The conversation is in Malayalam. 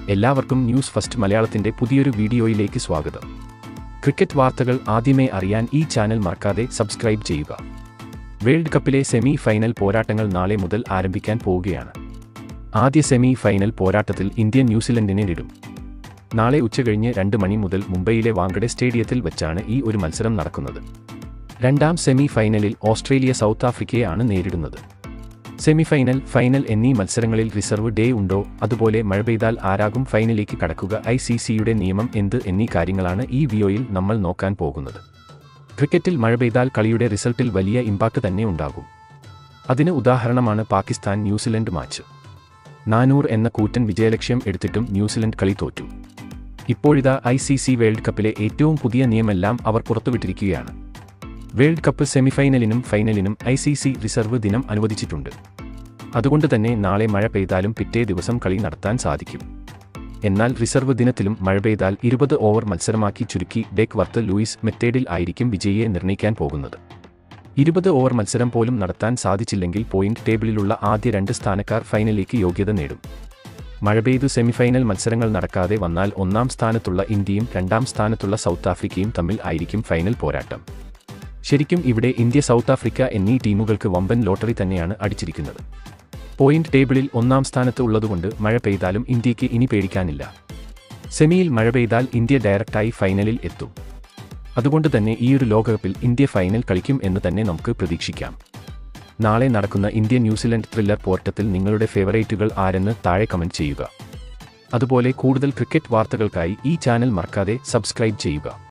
എല്ലാവർക്കും ന്യൂസ് ഫസ്റ്റ് മലയാളത്തിന്റെ പുതിയൊരു വീഡിയോയിലേക്ക് സ്വാഗതം ക്രിക്കറ്റ് വാർത്തകൾ ആദ്യമേ അറിയാൻ ഈ ചാനൽ മറക്കാതെ സബ്സ്ക്രൈബ് ചെയ്യുക വേൾഡ് കപ്പിലെ സെമി ഫൈനൽ പോരാട്ടങ്ങൾ നാളെ മുതൽ ആരംഭിക്കാൻ പോവുകയാണ് ആദ്യ സെമി ഫൈനൽ പോരാട്ടത്തിൽ ഇന്ത്യ ന്യൂസിലൻഡിനെ നേരിടും നാളെ ഉച്ചകഴിഞ്ഞ് രണ്ട് മണി മുതൽ മുംബൈയിലെ വാങ്കഡെ സ്റ്റേഡിയത്തിൽ വെച്ചാണ് ഈ ഒരു മത്സരം നടക്കുന്നത് രണ്ടാം സെമി ഫൈനലിൽ ഓസ്ട്രേലിയ സൗത്ത് ആഫ്രിക്കയെയാണ് നേരിടുന്നത് സെമിഫൈനൽ ഫൈനൽ എന്നീ മത്സരങ്ങളിൽ റിസർവ് ഡേ ഉണ്ടോ അതുപോലെ മഴ പെയ്താൽ ആരാകും ഫൈനലിലേക്ക് കടക്കുക ഐ സി സിയുടെ നിയമം എന്ത് എന്നീ കാര്യങ്ങളാണ് ഈ വീഡിയോയിൽ നമ്മൾ നോക്കാൻ പോകുന്നത് ക്രിക്കറ്റിൽ മഴ പെയ്താൽ കളിയുടെ റിസൾട്ടിൽ വലിയ ഇമ്പാക്ട് തന്നെ ഉണ്ടാകും അതിന് ഉദാഹരണമാണ് പാകിസ്ഥാൻ ന്യൂസിലൻഡ് മാച്ച് നാനൂറ് എന്ന കൂറ്റൻ വിജയലക്ഷ്യം എടുത്തിട്ടും ന്യൂസിലൻഡ് കളി തോറ്റു ഇപ്പോഴിതാ ഐ സി സി വേൾഡ് കപ്പിലെ ഏറ്റവും പുതിയ നിയമെല്ലാം അവർ പുറത്തുവിട്ടിരിക്കുകയാണ് വേൾഡ് കപ്പ് സെമിഫൈനലിനും ഫൈനലിനും ഐ സി സി റിസർവ് ദിനം അനുവദിച്ചിട്ടുണ്ട് അതുകൊണ്ട് തന്നെ നാളെ മഴ പെയ്താലും പിറ്റേ ദിവസം കളി നടത്താൻ സാധിക്കും എന്നാൽ റിസർവ് ദിനത്തിലും മഴ പെയ്താൽ ഇരുപത് ഓവർ മത്സരമാക്കി ചുരുക്കി ഡെക്ക് വർത്ത് ലൂയിസ് മെത്തേഡിൽ ആയിരിക്കും വിജയിയെ നിർണ്ണയിക്കാൻ പോകുന്നത് ഇരുപത് ഓവർ മത്സരം പോലും നടത്താൻ സാധിച്ചില്ലെങ്കിൽ പോയിന്റ് ടേബിളിലുള്ള ആദ്യ രണ്ട് സ്ഥാനക്കാർ ഫൈനലിലേക്ക് യോഗ്യത നേടും മഴ പെയ്തു സെമിഫൈനൽ മത്സരങ്ങൾ നടക്കാതെ വന്നാൽ ഒന്നാം സ്ഥാനത്തുള്ള ഇന്ത്യയും രണ്ടാം സ്ഥാനത്തുള്ള സൗത്ത് ആഫ്രിക്കയും തമ്മിൽ ആയിരിക്കും ഫൈനൽ പോരാട്ടം ശരിക്കും ഇവിടെ ഇന്ത്യ സൗത്ത് ആഫ്രിക്ക എന്നീ ടീമുകൾക്ക് വമ്പൻ ലോട്ടറി തന്നെയാണ് അടിച്ചിരിക്കുന്നത് പോയിന്റ് ടേബിളിൽ ഒന്നാം സ്ഥാനത്ത് ഉള്ളതുകൊണ്ട് മഴ പെയ്താലും ഇന്ത്യക്ക് ഇനി പേടിക്കാനില്ല സെമിയിൽ മഴ പെയ്താൽ ഇന്ത്യ ഡയറക്റ്റായി ഫൈനലിൽ എത്തും അതുകൊണ്ട് തന്നെ ഈയൊരു ലോകകപ്പിൽ ഇന്ത്യ ഫൈനൽ കളിക്കും എന്ന് തന്നെ നമുക്ക് പ്രതീക്ഷിക്കാം നാളെ നടക്കുന്ന ഇന്ത്യ ന്യൂസിലൻഡ് ത്രില്ലർ പോർട്ടത്തിൽ നിങ്ങളുടെ ഫേവറേറ്റുകൾ ആരെന്ന് താഴെ കമന്റ് ചെയ്യുക അതുപോലെ കൂടുതൽ ക്രിക്കറ്റ് വാർത്തകൾക്കായി ഈ ചാനൽ മറക്കാതെ സബ്സ്ക്രൈബ് ചെയ്യുക